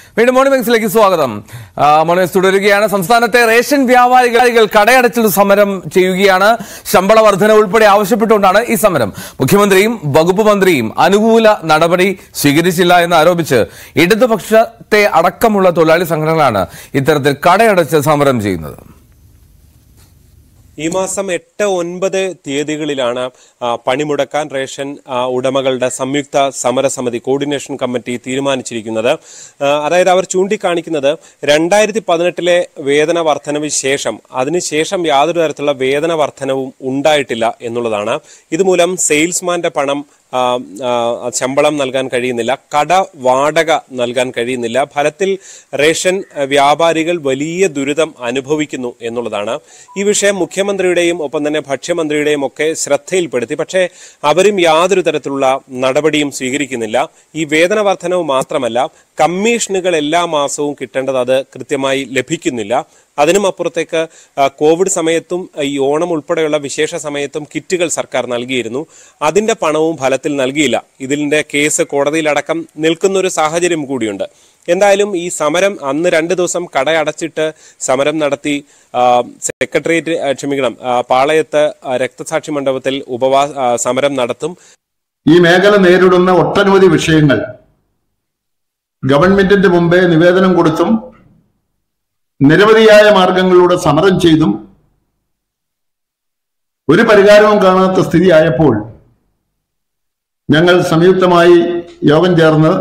വീണ്ടും മോർണിംഗ് മെക്സിലേക്ക് സ്വാഗതം ആ, മോർണിംഗ് മെക്സ് തുടരുകയാണ് സംസ്ഥാനത്തെ റേഷൻ വ്യാപാരികൾ കടയടച്ചിട്ട് സമരം ചെയ്യുകയാണ് ശമ്പള വർധന ഉൾപ്പെടെ ആവശ്യപ്പെട്ടുകൊണ്ടാണ് ഈ സമരം മുഖ്യമന്ത്രിയും വകുപ്പ് മന്ത്രിയും അനുകൂല നടപടി സ്വീകരിച്ചില്ല എന്ന് ആരോപിച്ച് ഇടതുപക്ഷത്തെ അടക്കമുള്ള തൊഴിലാളി സംഘടനകളാണ് ഇത്തരത്തിൽ കടയടച്ച് സമരം ചെയ്യുന്നത് ഈ മാസം എട്ട് ഒൻപത് തീയതികളിലാണ് ആ, പണിമുടക്കാൻ റേഷൻ ആ, ഉടമകളുടെ സംയുക്ത സമരസമിതി കോർഡിനേഷൻ കമ്മിറ്റി തീരുമാനിച്ചിരിക്കുന്നത് ആ, അതായത് അവർ ചൂണ്ടിക്കാണിക്കുന്നത് രണ്ടായിരത്തി പതിനെട്ടിലെ വേതന വർധനവിന് ശേഷം അതിനുശേഷം യാതൊരു തരത്തിലുള്ള വേതന വർധനവും ഉണ്ടായിട്ടില്ല എന്നുള്ളതാണ് ഇതുമൂലം സെയിൽസ്മാന്റെ പണം ആ, ആ, ശമ്പളം നൽകാൻ കഴിയുന്നില്ല കട വാടക നൽകാൻ കഴിയുന്നില്ല ഫലത്തിൽ റേഷൻ ആ, വ്യാപാരികൾ വലിയ ദുരിതം അനുഭവിക്കുന്നു എന്നുള്ളതാണ് ഈ വിഷയം മുഖ്യമന്ത്രിയുടെയും ഒപ്പം തന്നെ ഭക്ഷ്യമന്ത്രിയുടെയും ഒക്കെ ശ്രദ്ധയിൽപ്പെടുത്തി പക്ഷേ അവരും യാതൊരു തരത്തിലുള്ള നടപടിയും സ്വീകരിക്കുന്നില്ല ഈ വേതന വർധനവ് മാത്രമല്ല കമ്മീഷനുകൾ എല്ലാ മാസവും കിട്ടേണ്ടത് അത് കൃത്യമായി ലഭിക്കുന്നില്ല അതിനും അപ്പുറത്തേക്ക് ആ, കോവിഡ് സമയത്തും ഈ ഓണം ഉൾപ്പെടെയുള്ള വിശേഷ സമയത്തും കിറ്റുകൾ സർക്കാർ നൽകിയിരുന്നു അതിന്റെ പണവും ഫലത്തിൽ നൽകിയില്ല ഇതിന്റെ കേസ് കോടതിയിലടക്കം നിൽക്കുന്ന ഒരു സാഹചര്യം കൂടിയുണ്ട് എന്തായാലും ഈ സമരം അന്ന് രണ്ട് ദിവസം കടയടച്ചിട്ട് സമരം നടത്തി ആ, സെക്രട്ടേറിയറ്റ് ആ, ക്ഷമിക്കണം ആ, പാളയത്ത് ആ, രക്തസാക്ഷി മണ്ഡപത്തിൽ ഉപവാസ ആ, സമരം നടത്തും ഈ മേഖല നേരിടുന്ന ഒട്ടനവധി വിഷയങ്ങൾ ഗവൺമെന്റിന്റെ മുമ്പേ നിവേദനം കൊടുത്തും നിരവധിയായ മാർഗങ്ങളിലൂടെ സമരം ചെയ്തും ഒരു പരിഹാരവും കാണാത്ത സ്ഥിതിയായപ്പോൾ ഞങ്ങൾ സംയുക്തമായി യോഗം ചേർന്ന്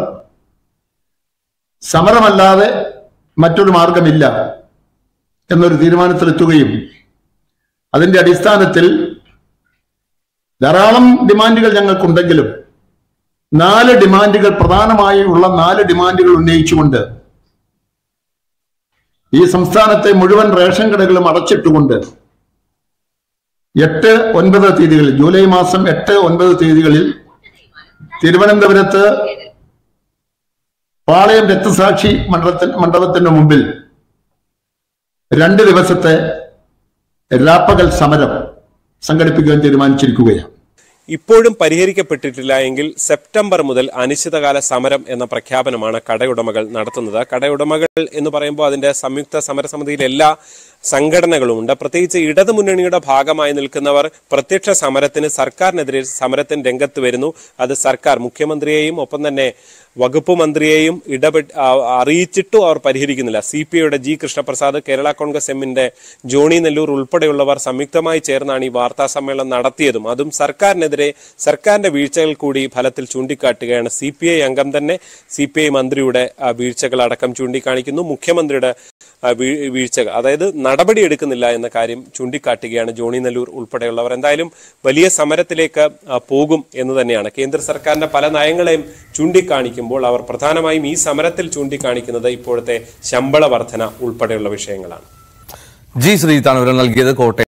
സമരമല്ലാതെ മറ്റൊരു മാർഗമില്ല എന്നൊരു തീരുമാനത്തിലെത്തുകയും അതിന്റെ അടിസ്ഥാനത്തിൽ ധാരാളം ഡിമാൻഡുകൾ ഞങ്ങൾക്കുണ്ടെങ്കിലും നാല് ഡിമാൻഡുകൾ പ്രധാനമായി ഉള്ള നാല് ഡിമാൻഡുകൾ ഉന്നയിച്ചുകൊണ്ട് ഈ സംസ്ഥാനത്തെ മുഴുവൻ റേഷൻ കടകളും അടച്ചിട്ടുകൊണ്ട് എട്ട് ഒൻപത് തീയതികളിൽ ജൂലൈ മാസം എട്ട് ഒൻപത് തീയതികളിൽ തിരുവനന്തപുരത്ത് പാളയം രക്തസാക്ഷി മണ്ഡലത്തിന് മണ്ഡപത്തിന് മുമ്പിൽ രണ്ട് ദിവസത്തെ രാപ്പകൽ സമരം സംഘടിപ്പിക്കാൻ തീരുമാനിച്ചിരിക്കുകയാണ് ഇപ്പോഴും പരിഹരിക്കപ്പെട്ടിട്ടില്ല എങ്കിൽ സെപ്റ്റംബർ മുതൽ അനിശ്ചിതകാല സമരം എന്ന പ്രഖ്യാപനമാണ് കടയുടമകൾ നടത്തുന്നത് കടയുടമകൾ എന്ന് പറയുമ്പോൾ അതിന്റെ സംയുക്ത സമരസമിതിയിൽ എല്ലാ സംഘടനകളും ഉണ്ട് പ്രത്യേകിച്ച് ഇടതുമുന്നണിയുടെ ഭാഗമായി നിൽക്കുന്നവർ പ്രത്യക്ഷ സമരത്തിന് സർക്കാരിനെതിരെ സമരത്തിന് രംഗത്ത് വരുന്നു അത് സർക്കാർ മുഖ്യമന്ത്രിയെയും ഒപ്പം തന്നെ വകുപ്പ് മന്ത്രിയെയും ഇടപെട്ട് ആ, അറിയിച്ചിട്ടും അവർ പരിഹരിക്കുന്നില്ല സി പി ഐയുടെ ജി കൃഷ്ണപ്രസാദ് കേരള കോൺഗ്രസ് എമ്മിന്റെ ജോണി നെല്ലൂർ ഉൾപ്പെടെയുള്ളവർ സംയുക്തമായി ചേർന്നാണ് ഈ വാർത്താ സമ്മേളനം നടത്തിയതും അതും സർക്കാരിനെതിരെ സർക്കാരിന്റെ വീഴ്ചകൾ കൂടി ഫലത്തിൽ ചൂണ്ടിക്കാട്ടുകയാണ് സി പി ഐ അംഗം തന്നെ സി പി ഐ മന്ത്രിയുടെ ആ, വീഴ്ചകൾ അടക്കം ചൂണ്ടിക്കാണിക്കുന്നു മുഖ്യമന്ത്രിയുടെ ആ, വീ- വീഴ്ചകൾ അതായത് നടപടി എടുക്കുന്നില്ല എന്ന കാര്യം ചൂണ്ടിക്കാട്ടുകയാണ് ജോണി നെല്ലൂർ ഉൾപ്പെടെയുള്ളവർ എന്തായാലും വലിയ സമരത്തിലേക്ക് ആ, പോകും എന്ന് തന്നെയാണ് കേന്ദ്ര സർക്കാരിന്റെ പല നയങ്ങളെയും ചൂണ്ടിക്കാണിക്കുമ്പോൾ അവർ പ്രധാനമായും ഈ സമരത്തിൽ ചൂണ്ടിക്കാണിക്കുന്നത് ഇപ്പോഴത്തെ ശമ്പള വർധന ഉൾപ്പെടെയുള്ള വിഷയങ്ങളാണ് ജി ശ്രീജിത്താണ് വിവരം നൽകിയത് കോട്ടയം